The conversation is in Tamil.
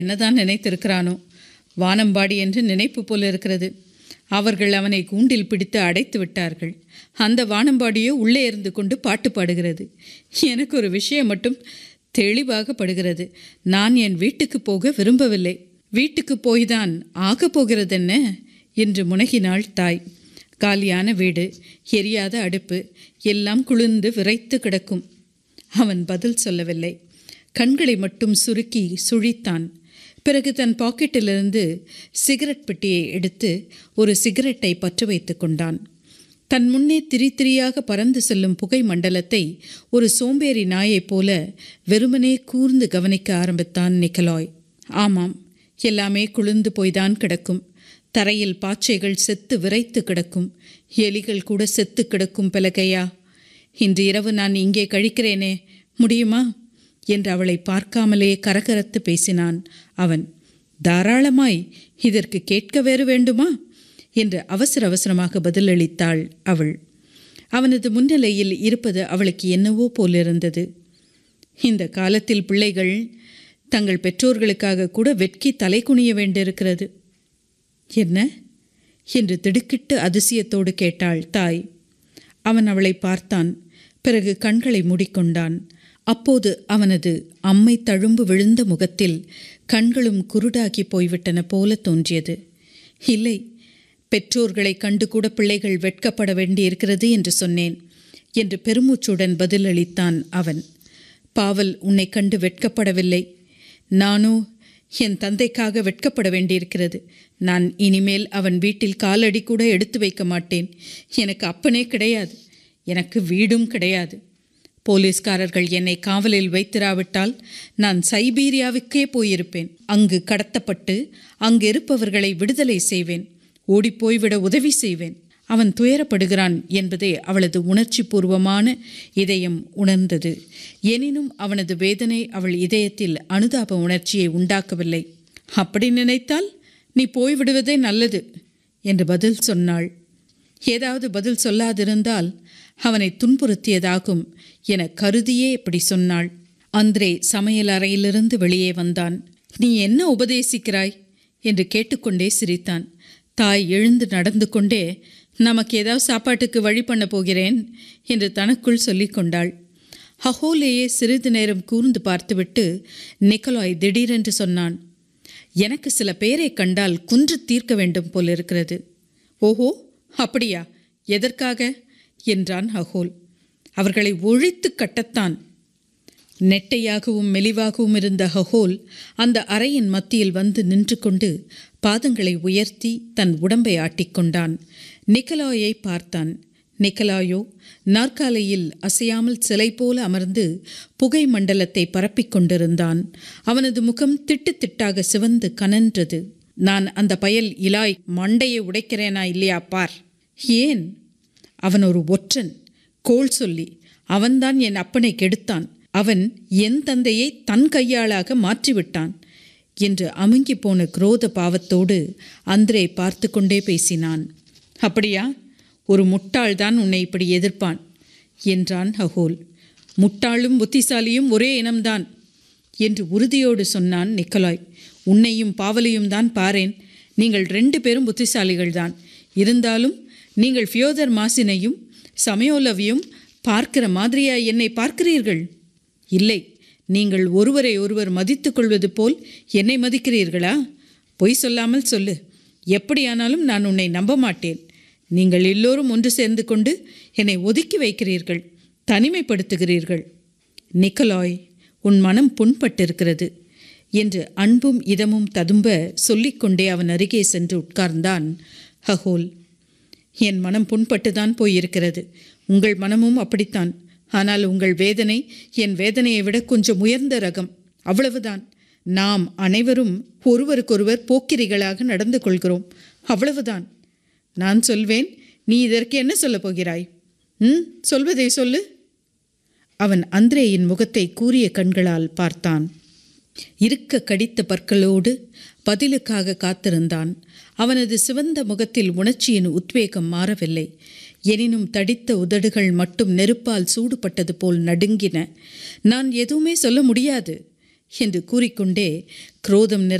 என்னதான் நினைத்திருக்கிறானோ வானம்பாடி என்று நினைப்பு போல இருக்கிறது அவர்கள் அவனை கூண்டில் பிடித்து அடைத்து விட்டார்கள் அந்த வானம்பாடியோ உள்ளே இருந்து கொண்டு பாட்டு பாடுகிறது எனக்கு ஒரு விஷயம் மட்டும் தெளிவாக படுகிறது நான் என் வீட்டுக்கு போக விரும்பவில்லை வீட்டுக்கு போய்தான் ஆகப் போகிறதென்ன என்று முனகினாள் தாய் காலியான வீடு எரியாத அடுப்பு எல்லாம் குளிர்ந்து விரைத்து கிடக்கும் அவன் பதில் சொல்லவில்லை கண்களை மட்டும் சுருக்கி சுழித்தான் பிறகு தன் பாக்கெட்டிலிருந்து சிகரெட் பெட்டியை எடுத்து ஒரு சிகரெட்டை பற்ற வைத்து கொண்டான் தன் முன்னே திரி திரியாக பறந்து செல்லும் புகை மண்டலத்தை ஒரு சோம்பேறி நாயைப் போல வெறுமனே கூர்ந்து கவனிக்க ஆரம்பித்தான் நிக்கலாய் ஆமாம் எல்லாமே குளிர்ந்து போய்தான் கிடக்கும் தரையில் பாச்சைகள் செத்து விரைத்து கிடக்கும் எலிகள் கூட செத்து கிடக்கும் பலகையா இன்று இரவு நான் இங்கே கழிக்கிறேனே முடியுமா என்று அவளை பார்க்காமலே கரகரத்து பேசினான் அவன் தாராளமாய் இதற்கு கேட்க வேறு வேண்டுமா என்று அவசர அவசரமாக பதிலளித்தாள் அவள் அவனது முன்னிலையில் இருப்பது அவளுக்கு என்னவோ போலிருந்தது இந்த காலத்தில் பிள்ளைகள் தங்கள் பெற்றோர்களுக்காக கூட வெட்கி தலை குனிய வேண்டியிருக்கிறது என்ன என்று திடுக்கிட்டு அதிசயத்தோடு கேட்டாள் தாய் அவன் அவளை பார்த்தான் பிறகு கண்களை மூடிக்கொண்டான் அப்போது அவனது அம்மை தழும்பு விழுந்த முகத்தில் கண்களும் குருடாகி போய்விட்டன போல தோன்றியது இல்லை பெற்றோர்களை கண்டு கூட பிள்ளைகள் வெட்கப்பட வேண்டியிருக்கிறது என்று சொன்னேன் என்று பெருமூச்சுடன் பதிலளித்தான் அவன் பாவல் உன்னை கண்டு வெட்கப்படவில்லை நானோ என் தந்தைக்காக வெட்கப்பட வேண்டியிருக்கிறது நான் இனிமேல் அவன் வீட்டில் காலடி கூட எடுத்து வைக்க மாட்டேன் எனக்கு அப்பனே கிடையாது எனக்கு வீடும் கிடையாது போலீஸ்காரர்கள் என்னை காவலில் வைத்திராவிட்டால் நான் சைபீரியாவுக்கே போயிருப்பேன் அங்கு கடத்தப்பட்டு அங்கு இருப்பவர்களை விடுதலை செய்வேன் ஓடிப்போய்விட உதவி செய்வேன் அவன் துயரப்படுகிறான் என்பதே அவளது உணர்ச்சி பூர்வமான இதயம் உணர்ந்தது எனினும் அவனது வேதனை அவள் இதயத்தில் அனுதாப உணர்ச்சியை உண்டாக்கவில்லை அப்படி நினைத்தால் நீ போய்விடுவதே நல்லது என்று பதில் சொன்னாள் ஏதாவது பதில் சொல்லாதிருந்தால் அவனை துன்புறுத்தியதாகும் என கருதியே இப்படி சொன்னாள் அந்திரே சமையல் அறையிலிருந்து வெளியே வந்தான் நீ என்ன உபதேசிக்கிறாய் என்று கேட்டுக்கொண்டே சிரித்தான் தாய் எழுந்து நடந்து கொண்டே நமக்கு ஏதாவது சாப்பாட்டுக்கு வழி பண்ண போகிறேன் என்று தனக்குள் சொல்லிக் கொண்டாள் ஹஹோலேயே சிறிது நேரம் கூர்ந்து பார்த்துவிட்டு நிக்கலாய் திடீரென்று சொன்னான் எனக்கு சில பேரை கண்டால் குன்று தீர்க்க வேண்டும் போலிருக்கிறது ஓஹோ அப்படியா எதற்காக என்றான் ஹஹோல் அவர்களை ஒழித்து கட்டத்தான் நெட்டையாகவும் மெலிவாகவும் இருந்த ஹஹோல் அந்த அறையின் மத்தியில் வந்து நின்று கொண்டு பாதங்களை உயர்த்தி தன் உடம்பை ஆட்டிக்கொண்டான் நிக்கலாயை பார்த்தான் நிக்கலாயோ நாற்காலையில் அசையாமல் சிலை போல அமர்ந்து புகை மண்டலத்தை பரப்பிக் கொண்டிருந்தான் அவனது முகம் திட்டு திட்டாக சிவந்து கனன்றது நான் அந்த பயல் இலாய் மண்டையை உடைக்கிறேனா இல்லையா பார் ஏன் அவன் ஒரு ஒற்றன் கோள் சொல்லி அவன்தான் என் அப்பனை கெடுத்தான் அவன் என் தந்தையை தன் கையாளாக மாற்றிவிட்டான் என்று அமுங்கி போன குரோத பாவத்தோடு அந்திரே பார்த்து கொண்டே பேசினான் அப்படியா ஒரு முட்டாள்தான் உன்னை இப்படி எதிர்ப்பான் என்றான் ஹகோல் முட்டாளும் புத்திசாலியும் ஒரே இனம்தான் என்று உறுதியோடு சொன்னான் நிக்கலாய் உன்னையும் பாவலையும் தான் பாரேன் நீங்கள் ரெண்டு பேரும் புத்திசாலிகள்தான் இருந்தாலும் நீங்கள் ஃபியோதர் மாசினையும் சமயோலவையும் பார்க்கிற மாதிரியா என்னை பார்க்கிறீர்கள் இல்லை நீங்கள் ஒருவரை ஒருவர் மதித்துக் கொள்வது போல் என்னை மதிக்கிறீர்களா பொய் சொல்லாமல் சொல்லு எப்படியானாலும் நான் உன்னை நம்ப மாட்டேன் நீங்கள் எல்லோரும் ஒன்று சேர்ந்து கொண்டு என்னை ஒதுக்கி வைக்கிறீர்கள் தனிமைப்படுத்துகிறீர்கள் நிக்கலாய் உன் மனம் புண்பட்டிருக்கிறது என்று அன்பும் இதமும் ததும்ப சொல்லிக்கொண்டே அவன் அருகே சென்று உட்கார்ந்தான் ஹஹோல் என் மனம் புண்பட்டுதான் போயிருக்கிறது உங்கள் மனமும் அப்படித்தான் ஆனால் உங்கள் வேதனை என் வேதனையை விட கொஞ்சம் உயர்ந்த ரகம் அவ்வளவுதான் நாம் அனைவரும் ஒருவருக்கொருவர் போக்கிரிகளாக நடந்து கொள்கிறோம் அவ்வளவுதான் நான் சொல்வேன் நீ இதற்கு என்ன சொல்லப் போகிறாய் ம் சொல்வதை சொல்லு அவன் அந்திரேயின் முகத்தை கூரிய கண்களால் பார்த்தான் இருக்க கடித்த பற்களோடு பதிலுக்காக காத்திருந்தான் அவனது சிவந்த முகத்தில் உணர்ச்சியின் உத்வேகம் மாறவில்லை எனினும் தடித்த உதடுகள் மட்டும் நெருப்பால் சூடுபட்டது போல் நடுங்கின நான் எதுவுமே சொல்ல முடியாது என்று கூறிக்கொண்டே குரோதம் நிற